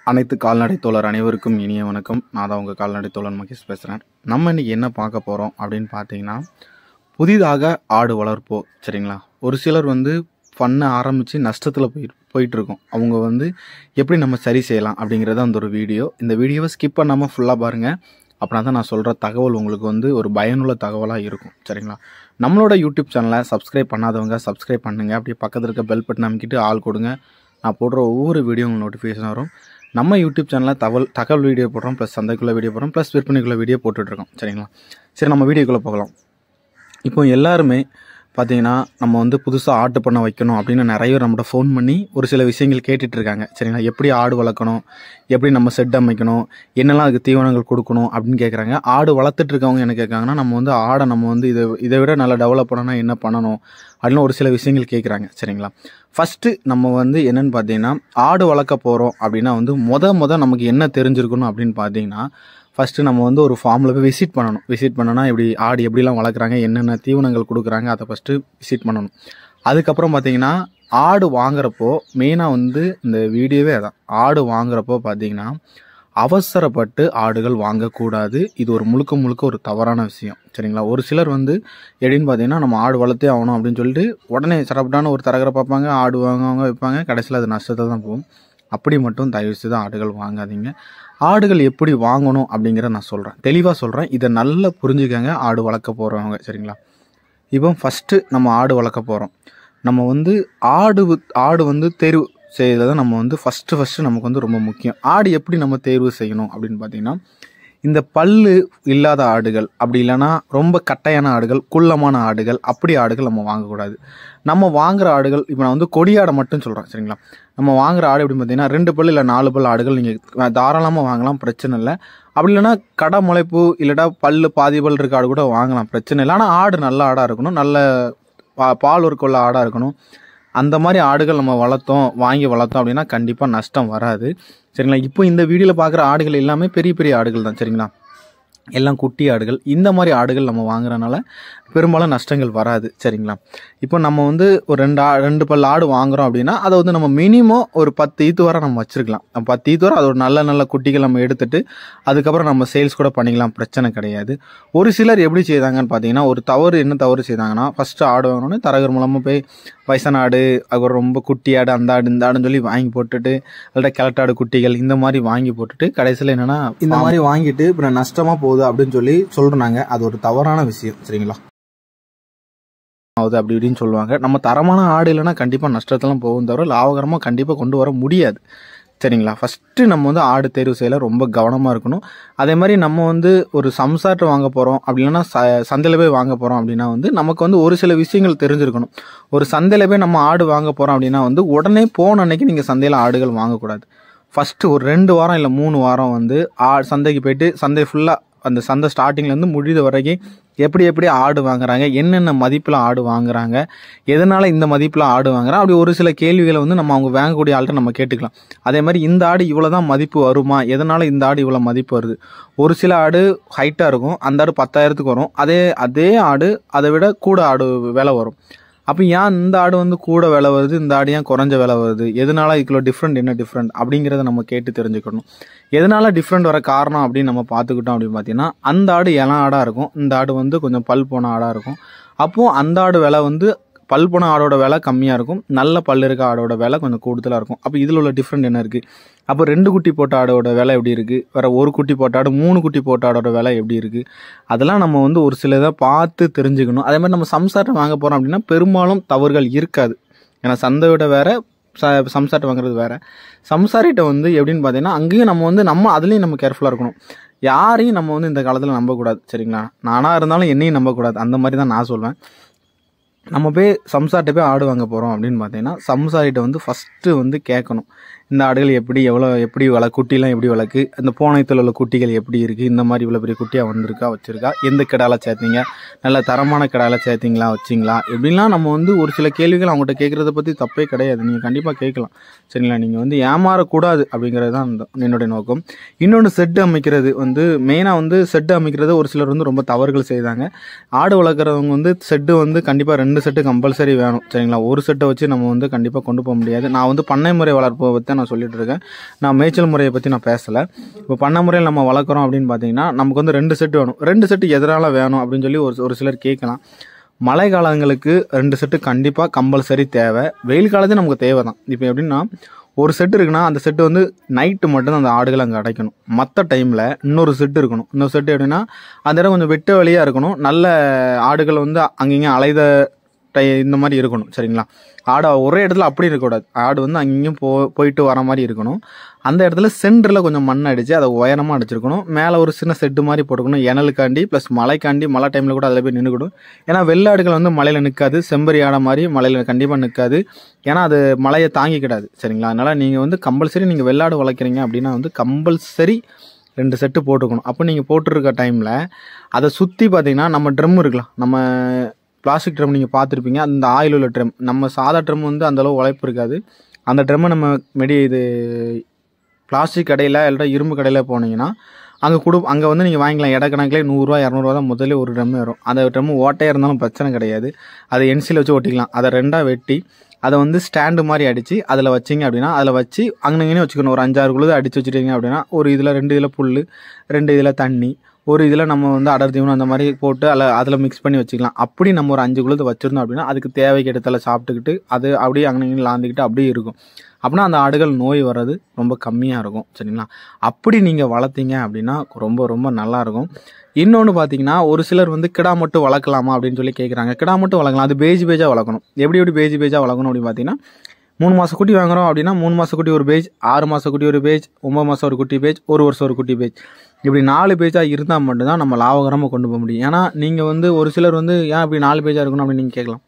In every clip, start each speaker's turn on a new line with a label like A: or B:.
A: அனைத்து கால்நடை தோழர் அனைவருக்கும் இனிய வணக்கம் நான் தான் உங்கள் கால்நடை தோழர் மகேஷ் பேசுகிறேன் நம்ம இன்னைக்கு என்ன பார்க்க போகிறோம் அப்படின்னு பார்த்தீங்கன்னா புதிதாக ஆடு வளர்ப்போம் சரிங்களா ஒரு சிலர் வந்து பண்ண ஆரம்பித்து நஷ்டத்தில் போய் போயிட்டுருக்கோம் அவங்க வந்து எப்படி நம்ம சரி செய்யலாம் அப்படிங்கிறது அந்த ஒரு வீடியோ இந்த வீடியோவை ஸ்கிப் பண்ணாமல் ஃபுல்லாக பாருங்கள் அப்படின்னா தான் நான் சொல்கிற தகவல் உங்களுக்கு வந்து ஒரு பயனுள்ள தகவலாக இருக்கும் சரிங்களா நம்மளோட யூடியூப் சேனலை சப்ஸ்கிரைப் பண்ணாதவங்க சப்ஸ்கிரைப் பண்ணுங்கள் அப்படியே பக்கத்தில் இருக்க பெல் பட்டன் அமைக்கிட்டு ஆள் கொடுங்க நான் போடுற ஒவ்வொரு வீடியோ உங்களுக்கு நோட்டிஃபிகேஷன் வரும் நம்ம யூடியூப் சேனலில் தகவல் தகவல் வீடியோ போடுறோம் ப்ளஸ் சந்தைக்குள்ள வீடியோ போடுறோம் ப்ளஸ் விற்பனைக்குள்ள வீடியோ போட்டுட்ருக்கோம் சரிங்களா சரி நம்ம வீடியோக்குள்ளே போகலாம் இப்போ எல்லாருமே பார்த்தீங்கன்னா நம்ம வந்து புதுசாக ஆட்டு பண்ண வைக்கணும் அப்படின்னு நிறைய பேர் நம்மகிட்ட ஃபோன் பண்ணி ஒரு சில விஷயங்கள் கேட்டுட்டு இருக்காங்க சரிங்களா எப்படி ஆடு வளர்க்கணும் எப்படி நம்ம செட் அமைக்கணும் என்னெல்லாம் அதுக்கு தீவனங்கள் கொடுக்கணும் அப்படின்னு கேட்குறாங்க ஆடு வளர்த்துட்டு இருக்கவங்க என்ன கேட்காங்கன்னா நம்ம வந்து ஆடை நம்ம வந்து இதை இதை விட நல்லா டெவலப் பண்ணணும்னா என்ன பண்ணணும் அப்படின்னு ஒரு சில விஷயங்கள் கேட்குறாங்க சரிங்களா ஃபஸ்ட்டு நம்ம வந்து என்னன்னு பார்த்தீங்கன்னா ஆடு வளர்க்க போகிறோம் அப்படின்னா வந்து முத முத நமக்கு என்ன தெரிஞ்சிருக்கணும் அப்படின்னு பார்த்தீங்கன்னா ஃபஸ்ட்டு நம்ம வந்து ஒரு ஃபார்மில் போய் விசிட் பண்ணணும் விசிட் பண்ணனா இப்படி ஆடு எப்படிலாம் வளர்க்குறாங்க என்னென்ன தீவனங்கள் கொடுக்குறாங்க அதை ஃபஸ்ட்டு விசிட் பண்ணணும் அதுக்கப்புறம் பார்த்தீங்கன்னா ஆடு வாங்குறப்போ மெயினாக வந்து இந்த வீடியோவே அதான் ஆடு வாங்குறப்போ பார்த்தீங்கன்னா அவசரப்பட்டு ஆடுகள் வாங்கக்கூடாது இது ஒரு முழுக்க முழுக்க ஒரு தவறான விஷயம் சரிங்களா ஒரு சிலர் வந்து எப்படின்னு பார்த்தீங்கன்னா நம்ம ஆடு வளர்த்தே ஆகணும் அப்படின்னு சொல்லிட்டு உடனே சரப்பட்டான ஒரு தரகரை பார்ப்பாங்க ஆடு வாங்குவாங்க வைப்பாங்க கடைசியில் அது நஷ்டத்தை தான் போகும் அப்படி மட்டும் தயவு செய்து ஆடுகள் வாங்காதீங்க ஆடுகள் எப்படி வாங்கணும் அப்படிங்கிறத நான் சொல்கிறேன் தெளிவாக சொல்கிறேன் இதை நல்லா புரிஞ்சுக்கங்க ஆடு வளர்க்க போகிறவங்க சரிங்களா இப்போ ஃபஸ்ட்டு நம்ம ஆடு வளர்க்க போகிறோம் நம்ம வந்து ஆடு வி- ஆடு வந்து தேர்வு செய்யறது நம்ம வந்து ஃபஸ்ட்டு ஃபஸ்ட்டு நமக்கு வந்து ரொம்ப முக்கியம் ஆடு எப்படி நம்ம தேர்வு செய்யணும் அப்படின்னு பார்த்தீங்கன்னா இந்த பல்லு இல்லாத ஆடுகள் அப்படி இல்லைன்னா ரொம்ப கட்டையான ஆடுகள் குள்ளமான ஆடுகள் அப்படி ஆடுகள் நம்ம வாங்கக்கூடாது நம்ம வாங்குற ஆடுகள் இப்போ நான் வந்து கொடியாடை மட்டும் சொல்கிறேன் சரிங்களா நம்ம வாங்குற ஆடு எப்படி பார்த்தீங்கன்னா ரெண்டு பல் இல்லை நாலு பல் ஆடுகள் நீங்கள் தாராளமாக வாங்கலாம் பிரச்சனை இல்லை அப்படி இல்லைன்னா கடை முளைப்பு இல்லைடா பல்லு பாதி பல் இருக்க ஆடு கூட வாங்கலாம் பிரச்சனை இல்லை ஆனால் ஆடு நல்ல ஆடாக இருக்கணும் நல்ல பா பால் உருக்குள்ள ஆடாக இருக்கணும் அந்த மாதிரி ஆடுகள் நம்ம வளர்த்தோம் வாங்கி வளர்த்தோம் அப்படின்னா கண்டிப்பாக நஷ்டம் வராது சரிங்களா இப்போ இந்த வீடியோவில் பார்க்குற ஆடுகள் எல்லாமே பெரிய பெரிய ஆடுகள் தான் சரிங்களா எல்லாம் குட்டி ஆடுகள் இந்த மாதிரி ஆடுகள் நம்ம வாங்குறனால பெரும்பாலும் நஷ்டங்கள் வராது சரிங்களா இப்போ நம்ம வந்து ஒரு ரெண்டு ஆ ரெண்டு பல் ஆடு வாங்குறோம் அப்படின்னா அதை வந்து நம்ம மினிமம் ஒரு பத்து ஈத்து வரை நம்ம வச்சிருக்கலாம் நம்ம பத்து ஈத்து வரை அதோட நல்ல நல்ல குட்டிகள் நம்ம எடுத்துட்டு அதுக்கப்புறம் நம்ம சேல்ஸ் கூட பண்ணிக்கலாம் பிரச்சனை கிடையாது ஒரு சிலர் எப்படி செய்தாங்கன்னு பார்த்தீங்கன்னா ஒரு தவறு என்ன தவறு செய்தாங்கன்னா ஃபஸ்ட்டு ஆடு வாங்கினோடனே தரகர் மூலமாக போய் வயசான ஆடு அப்புறம் ரொம்ப குட்டி ஆடு அந்த ஆடு இந்த ஆடுன்னு சொல்லி வாங்கி போட்டுட்டு அல்லது கிழட்டாடு குட்டிகள் இந்த மாதிரி வாங்கி போட்டுட்டு கடைசியில் என்னன்னா இந்த மாதிரி வாங்கிட்டு இப்போ நஷ்டமாக போகுது அப்படின்னு சொல்லி சொல்கிறாங்க அது ஒரு தவறான விஷயம் சரிங்களா ஆகுது அப்படி இப்படின்னு சொல்லுவாங்க நம்ம தரமான ஆடு இல்லைன்னா கண்டிப்பாக நஷ்டத்தெல்லாம் போகும் தவிர லாபகரமாக கண்டிப்பாக கொண்டு வர முடியாது சரிங்களா ஃபஸ்ட்டு நம்ம வந்து ஆடு தேர்வு செய்யல ரொம்ப கவனமாக இருக்கணும் அதே மாதிரி நம்ம வந்து ஒரு சம்சாரத்தை வாங்க போகிறோம் அப்படி இல்லைன்னா ச சந்தையில் போய் வாங்க போகிறோம் அப்படின்னா வந்து நமக்கு வந்து ஒரு சில விஷயங்கள் தெரிஞ்சிருக்கணும் ஒரு சந்தையில் போய் நம்ம ஆடு வாங்க போகிறோம் அப்படின்னா வந்து உடனே போன அன்னைக்கு நீங்கள் சந்தையில் ஆடுகள் வாங்கக்கூடாது ஃபஸ்ட்டு ஒரு ரெண்டு வாரம் இல்லை மூணு வாரம் வந்து ஆ சந்தைக்கு போயிட்டு சந்தை ஃபுல்லாக அந்த சந்தை ஸ்டார்டிங்லேருந்து முடியுத வரைக்கும் எப்படி எப்படி ஆடு வாங்குறாங்க என்னென்ன மதிப்பில் ஆடு வாங்குறாங்க எதனால் இந்த மதிப்பில் ஆடு வாங்குறாங்க அப்படி ஒரு சில கேள்விகளை வந்து நம்ம அவங்க வாங்கக்கூடிய ஆள்கிட்ட நம்ம கேட்டுக்கலாம் அதே மாதிரி இந்த ஆடு இவ்வளோ தான் மதிப்பு வருமா எதனால் இந்த ஆடு இவ்வளோ மதிப்பு வருது ஒரு சில ஆடு ஹைட்டாக இருக்கும் அந்த ஆடு பத்தாயிரத்துக்கு வரும் அதே அதே ஆடு அதை விட கூட ஆடு விலை வரும் அப்போ ஏன் இந்த ஆடு வந்து கூட விலை வருது இந்த ஆடு ஏன் குறைஞ்ச விலை வருது எதனால இதுக்குள்ள டிஃப்ரெண்ட் என்ன டிஃப்ரெண்ட் அப்படிங்கிறத நம்ம கேட்டு தெரிஞ்சுக்கணும் எதனால டிஃப்ரெண்ட் வர காரணம் அப்படின்னு நம்ம பார்த்துக்கிட்டோம் அப்படின்னு பார்த்தீங்கன்னா அந்த ஆடு இளம் ஆடாக இருக்கும் இந்த ஆடு வந்து கொஞ்சம் பல் போன ஆடாக இருக்கும் அப்போது அந்த ஆடு விலை வந்து பல் போன ஆடோட விலை கம்மியாக இருக்கும் நல்ல பல் இருக்க ஆடோட விலை கொஞ்சம் கூடுதலாக இருக்கும் அப்போ இதில் உள்ள டிஃப்ரெண்ட் என்ன இருக்குது அப்போ ரெண்டு குட்டி போட்ட ஆடோட விலை எப்படி இருக்குது வேற ஒரு குட்டி போட்ட ஆடு மூணு குட்டி போட்ட ஆடோட விலை எப்படி இருக்குது அதெல்லாம் நம்ம வந்து ஒரு சில இதை பார்த்து தெரிஞ்சுக்கணும் அதே மாதிரி நம்ம சம்சாரம் வாங்க போகிறோம் அப்படின்னா பெரும்பாலும் தவறுகள் இருக்காது ஏன்னா சந்தையோட வேற ச சம்சாரிட்ட வாங்குறது வேற சம்சாரிட்ட வந்து எப்படின்னு பார்த்தீங்கன்னா அங்கேயும் நம்ம வந்து நம்ம அதுலேயும் நம்ம கேர்ஃபுல்லாக இருக்கணும் யாரையும் நம்ம வந்து இந்த காலத்தில் நம்பக்கூடாது சரிங்களா நானாக இருந்தாலும் என்னையும் நம்பக்கூடாது அந்த மாதிரி தான் நான் சொல்வேன் நம்ம போய் சம்சார்கிட்ட போய் ஆடு வாங்க போகிறோம் அப்படின்னு பார்த்தீங்கன்னா சம்சாரிட்ட வந்து ஃபஸ்ட்டு வந்து கேட்கணும் இந்த ஆடுகள் எப்படி எவ்வளோ எப்படி வள குட்டிலாம் எப்படி வளர்க்கு அந்த போனயத்தில் உள்ள குட்டிகள் எப்படி இருக்குது இந்த மாதிரி இவ்வளோ பெரிய குட்டியாக வந்திருக்கா வச்சுருக்கா எந்த கிடால சேர்த்தீங்க நல்ல தரமான கிடால சேர்த்தீங்களா வச்சிங்களா எப்படின்லாம் நம்ம வந்து ஒரு சில கேள்விகள் அவங்ககிட்ட கேட்குறத பற்றி தப்பே கிடையாது நீங்கள் கண்டிப்பாக கேட்கலாம் சரிங்களா நீங்கள் வந்து ஏமாறக்கூடாது அப்படிங்கிறது தான் அந்த- என்னுடைய நோக்கம் இன்னொன்று செட்டு அமைக்கிறது வந்து மெயினாக வந்து செட்டு அமைக்கிறது ஒரு சிலர் வந்து ரொம்ப தவறுகள் செய்தாங்க ஆடு வளர்க்குறவங்க வந்து செட்டு வந்து கண்டிப்பாக ரெண்டு செட்டு கம்பல்சரி வேணும் சரிங்களா ஒரு செட்டை வச்சு நம்ம வந்து கண்டிப்பாக கொண்டு போக முடியாது நான் வந்து பண்ணை முறை வளர்ப்பை பற்றி தான் நான் சொல்லிட்டு இருக்கேன் நான் மேய்ச்சல் முறையை பற்றி நான் பேசலை இப்போ பண்ண முறையில் நம்ம வளர்க்குறோம் அப்படின்னு பார்த்தீங்கன்னா நமக்கு வந்து ரெண்டு செட்டு வேணும் ரெண்டு செட்டு எதனால வேணும் அப்படின்னு சொல்லி ஒரு ஒரு சிலர் கேட்கலாம் மழை காலங்களுக்கு ரெண்டு செட்டு கண்டிப்பாக கம்பல்சரி தேவை வெயில் காலத்து நமக்கு தேவை தான் இப்போ எப்படின்னா ஒரு செட்டு இருக்குன்னா அந்த செட்டு வந்து நைட்டு மட்டும் அந்த ஆடுகள் அங்கே அடைக்கணும் மற்ற டைமில் இன்னொரு செட்டு இருக்கணும் இன்னொரு செட்டு எப்படின்னா அந்த இடம் கொஞ்சம் வெட்ட வழியாக இருக்கணும் நல்ல ஆடுகள் வந்து அங்கங்கே அலைத டை இந்த மாதிரி இருக்கணும் சரிங்களா ஆடு ஒரே இடத்துல அப்படி இருக்கக்கூடாது ஆடு வந்து அங்கேயும் போ போயிட்டு வர மாதிரி இருக்கணும் அந்த இடத்துல சென்டரில் கொஞ்சம் மண் அடித்து அதை உயரமாக அடிச்சிருக்கணும் மேலே ஒரு சின்ன செட்டு மாதிரி போட்டுக்கணும் எனலுக்காண்டி ப்ளஸ் மழைக்காண்டி மழை டைமில் கூட அதில் போய் நின்றுக்கணும் ஏன்னா வெள்ளாடுகள் வந்து மலையில் நிற்காது செம்பரி ஆடை மாதிரி மலையில் கண்டிப்பாக நிற்காது ஏன்னா அது மழையை தாங்கிக்கிடாது சரிங்களா அதனால் நீங்கள் வந்து கம்பல்சரி நீங்கள் வெள்ளாடு வளர்க்குறீங்க அப்படின்னா வந்து கம்பல்சரி ரெண்டு செட்டு போட்டுக்கணும் அப்போ நீங்கள் போட்டிருக்க டைமில் அதை சுற்றி பார்த்தீங்கன்னா நம்ம ட்ரம் இருக்கலாம் நம்ம பிளாஸ்டிக் ட்ரம் நீங்கள் பார்த்துருப்பீங்க அந்த ஆயில் உள்ள ட்ரம் நம்ம சாதா ட்ரம் வந்து அந்தளவு உழைப்பு இருக்காது அந்த ட்ரம்மை நம்ம மெடி இது பிளாஸ்டிக் கடையில் இல்லாட்டா இரும்பு கடையில் போனீங்கன்னா அங்கே கொடு அங்கே வந்து நீங்கள் வாங்கிக்கலாம் இட கணக்கிலே நூறுரூவா இரநூறுவா தான் முதல்ல ஒரு ட்ரம் வரும் அந்த ட்ரம் ஓட்டையாக இருந்தாலும் பிரச்சனை கிடையாது அதை என்சியில் வச்சு ஒட்டிக்கலாம் அதை ரெண்டாக வெட்டி அதை வந்து ஸ்டாண்டு மாதிரி அடித்து அதில் வச்சிங்க அப்படின்னா அதில் வச்சு அங்கனங்கனே வச்சுக்கணும் ஒரு அஞ்சாறு குழுது அடித்து வச்சுட்டீங்க அப்படின்னா ஒரு இதில் ரெண்டு இதில் புல் ரெண்டு இதில் தண்ணி ஒரு இதில் நம்ம வந்து அடர் தீவனம் அந்த மாதிரி போட்டு அதில் அதில் மிக்ஸ் பண்ணி வச்சுக்கலாம் அப்படி நம்ம ஒரு அஞ்சு குழுது வச்சுருந்தோம் அப்படின்னா அதுக்கு தேவைக்கு இடத்துல சாப்பிட்டுக்கிட்டு அது அப்படியே அங்கனங்க லாந்திக்கிட்டு அப்படியே இருக்கும் அப்படின்னா அந்த ஆடுகள் நோய் வர்றது ரொம்ப கம்மியாக இருக்கும் சரிங்களா அப்படி நீங்கள் வளர்த்தீங்க அப்படின்னா ரொம்ப ரொம்ப நல்லாயிருக்கும் இன்னொன்று பார்த்தீங்கன்னா ஒரு சிலர் வந்து கிடா மட்டும் வளர்க்கலாமா அப்படின்னு சொல்லி கேட்குறாங்க கிடா மட்டும் வளர்க்கலாம் அது பேஜ் பேஜாக வளர்க்கணும் எப்படி எப்படி பேஜ் பேஜாக வளர்க்கணும் அப்படின்னு பார்த்தீங்கன்னா மூணு மாத குட்டி வாங்குறோம் அப்படின்னா மூணு மாத குட்டி ஒரு பேஜ் ஆறு மாத குட்டி ஒரு பேஜ் ஒம்பது மாதம் ஒரு குட்டி பேஜ் ஒரு வருஷம் ஒரு குட்டி பேஜ் இப்படி நாலு பேஜாக இருந்தால் மட்டும்தான் நம்ம லாபகரமாக கொண்டு போக முடியும் ஏன்னா நீங்கள் வந்து ஒரு சிலர் வந்து ஏன் இப்படி நாலு பேஜாக இருக்கணும் அப்படின்னு நீங்கள் கேட்கலாம்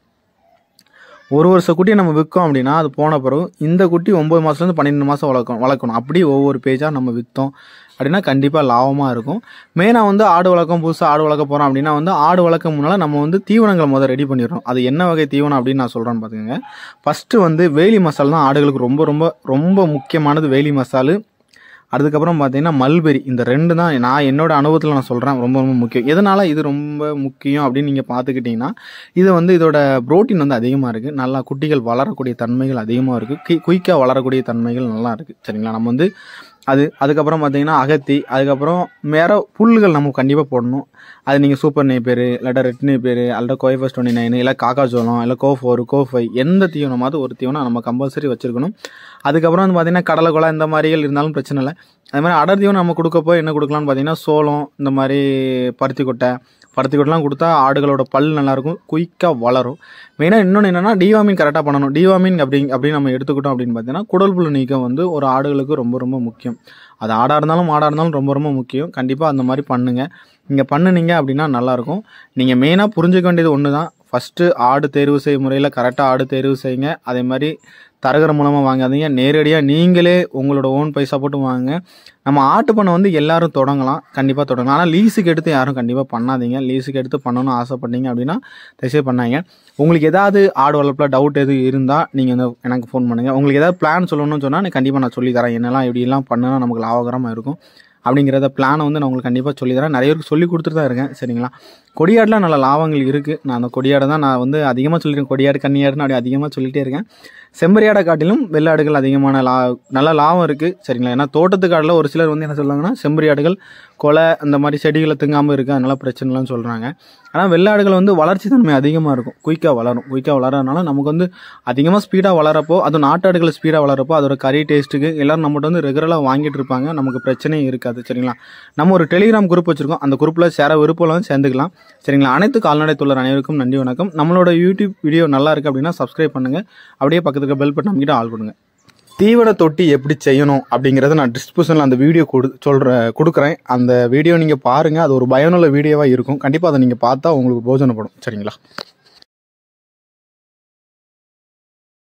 A: ஒரு வருஷ குட்டியை நம்ம விற்கோம் அப்படின்னா அது போன பிறகு இந்த குட்டி ஒம்பது மாதத்துலேருந்து பன்னெண்டு மாதம் வளர்க்கணும் வளர்க்கணும் அப்படி ஒவ்வொரு பேஜாக நம்ம விற்றோம் அப்படின்னா கண்டிப்பாக லாபமாக இருக்கும் மெயினாக வந்து ஆடு வளர்க்கம் புதுசாக ஆடு வளர்க்க போகிறோம் அப்படின்னா வந்து ஆடு வளர்க்க முன்னால் நம்ம வந்து தீவனங்களை முதல் ரெடி பண்ணிடுறோம் அது என்ன வகை தீவனம் அப்படின்னு நான் சொல்கிறேன்னு பார்த்துக்கோங்க ஃபஸ்ட்டு வந்து வேலி மசால் தான் ஆடுகளுக்கு ரொம்ப ரொம்ப ரொம்ப முக்கியமானது வேலி மசாலு அதுக்கப்புறம் பார்த்தீங்கன்னா மல்பெரி இந்த ரெண்டு தான் நான் என்னோட அனுபவத்தில் நான் சொல்கிறேன் ரொம்ப ரொம்ப முக்கியம் எதனால் இது ரொம்ப முக்கியம் அப்படின்னு நீங்கள் பார்த்துக்கிட்டிங்கன்னா இது வந்து இதோட புரோட்டீன் வந்து அதிகமாக இருக்குது நல்லா குட்டிகள் வளரக்கூடிய தன்மைகள் அதிகமாக இருக்குது குயிக்காக வளரக்கூடிய தன்மைகள் நல்லா இருக்குது சரிங்களா நம்ம வந்து அது அதுக்கப்புறம் பார்த்தீங்கன்னா அகத்தி அதுக்கப்புறம் வேற புல்லுகள் நம்ம கண்டிப்பாக போடணும் அது நீங்கள் சூப்பர் நெய்பேர் இல்லாட்டா ரெட் நெய்பேர் இல்லாட்டா கோயஃபஸ் டுவெண்ட்டி நைன் இல்லை காக்காச்சோளம் இல்லை கோ ஃபோர் கோ ஃபைவ் எந்த தீவனமாவது ஒரு தீவனம் நம்ம கம்பல்சரி வச்சுருக்கணும் அதுக்கப்புறம் வந்து பார்த்தீங்கன்னா கடலை குலை இந்த மாதிரிகள் இருந்தாலும் பிரச்சனை இல்லை அது மாதிரி அடர் தீவனம் நம்ம கொடுக்கப்போ என்ன கொடுக்கலாம்னு பார்த்தீங்கன்னா சோளம் இந்த மாதிரி பருத்தி கொட்டை பருத்தி கொட்டைலாம் கொடுத்தா ஆடுகளோட பல் நல்லாயிருக்கும் குயிக்காக வளரும் மெயினாக இன்னொன்று என்னென்னா டிவாமின் கரெக்டாக பண்ணணும் டிவாமின் அப்படி அப்படின்னு நம்ம எடுத்துக்கிட்டோம் அப்படின்னு பார்த்தீங்கன்னா குடல் புழு நீக்கம் வந்து ஒரு ஆடுகளுக்கு ரொம்ப ரொம்ப முக்கியம் அது ஆடாக இருந்தாலும் மாடாக இருந்தாலும் ரொம்ப ரொம்ப முக்கியம் கண்டிப்பாக அந்த மாதிரி பண்ணுங்கள் நீங்கள் பண்ணுனீங்க அப்படின்னா நல்லாயிருக்கும் நீங்கள் மெயினாக புரிஞ்சுக்க வேண்டியது ஒன்று தான் ஃபஸ்ட்டு ஆடு தேர்வு செய்யும் முறையில் கரெக்டாக ஆடு தேர்வு செய்யுங்க அதே மாதிரி தரகர் மூலமாக வாங்காதீங்க நேரடியாக நீங்களே உங்களோட ஓன் பைசா போட்டு வாங்க நம்ம ஆட்டு பண்ணை வந்து எல்லாரும் தொடங்கலாம் கண்டிப்பாக தொடங்கலாம் ஆனால் லீஸுக்கு எடுத்து யாரும் கண்டிப்பாக பண்ணாதீங்க லீஸுக்கு எடுத்து பண்ணணும்னு ஆசைப்பட்டீங்க அப்படின்னா தயவுசெய்து பண்ணாங்க உங்களுக்கு ஏதாவது ஆடு வளர்ப்பில் டவுட் எதுவும் இருந்தால் நீங்கள் வந்து எனக்கு ஃபோன் பண்ணுங்கள் உங்களுக்கு ஏதாவது பிளான் சொல்லணும்னு சொன்னால் நான் கண்டிப்பாக நான் சொல்லி தரேன் என்னெல்லாம் இப்படிலாம் பண்ணினா நமக்கு லாபகரமாக இருக்கும் அப்படிங்கிறத பிளானை வந்து நான் உங்களுக்கு கண்டிப்பாக சொல்லி தரேன் நிறைய பேருக்கு சொல்லி கொடுத்துட்டு தான் இருக்கேன் சரிங்களா கொடியாடில் நல்ல லாபங்கள் இருக்குது நான் அந்த கொடியாடை தான் நான் வந்து அதிகமாக சொல்லியிருக்கேன் கொடியாடு கன்னியாடுன்னு அப்படி அதிகமாக சொல்லிகிட்டே இருக்கேன் செம்மறியாடை காட்டிலும் வெள்ளாடுகள் அதிகமான லா நல்ல லாபம் இருக்குது சரிங்களா ஏன்னா தோட்டத்துக்காடில் ஒரு சிலர் வந்து என்ன சொல்லுவாங்கன்னா செம்மறியாடுகள் கொலை அந்த மாதிரி செடிகளை திங்காமல் இருக்குது அதனால பிரச்சனைலாம் சொல்கிறாங்க ஆனால் வெள்ளாடுகள் வந்து வளர்ச்சி தன்மை அதிகமாக இருக்கும் குயிக்காக வளரும் குயிக்காக வளரதுனால நமக்கு வந்து அதிகமாக ஸ்பீடாக வளரப்போ அது நாட்டாடுகள் ஸ்பீடாக வளரப்போ அதோட கறி டேஸ்ட்டுக்கு எல்லோரும் நம்மகிட்ட வந்து ரெகுலராக வாங்கிட்டு இருப்பாங்க நமக்கு பிரச்சனையும் இருக்காது சரிங்களா நம்ம ஒரு டெலிகிராம் குரூப் வச்சுருக்கோம் அந்த குரூப்பில் சேர விருப்பம் சேர்ந்துக்கலாம் சரிங்களா அனைத்து கால்நடை தொழில் அனைவருக்கும் நன்றி வணக்கம் நம்மளோட யூடியூப் வீடியோ நல்லா இருக்குது அப்படின்னா சப்ஸ்கிரைப் பண்ணுங்கள் அப்படியே பக்கத்துக்கு பெல் பட்டன் அமைக்கிட்டு ஆள் கொடுங்க தீவன தொட்டி எப்படி செய்யணும் அப்படிங்கிறத நான் டிஸ்கிரிப்ஷனில் அந்த வீடியோ கொடு சொல்கிறேன் கொடுக்குறேன் அந்த வீடியோ நீங்கள் பாருங்கள் அது ஒரு பயனுள்ள வீடியோவாக இருக்கும் கண்டிப்பாக அதை நீங்கள் பார்த்தா உங்களுக்கு போஜனப்படும் சரிங்களா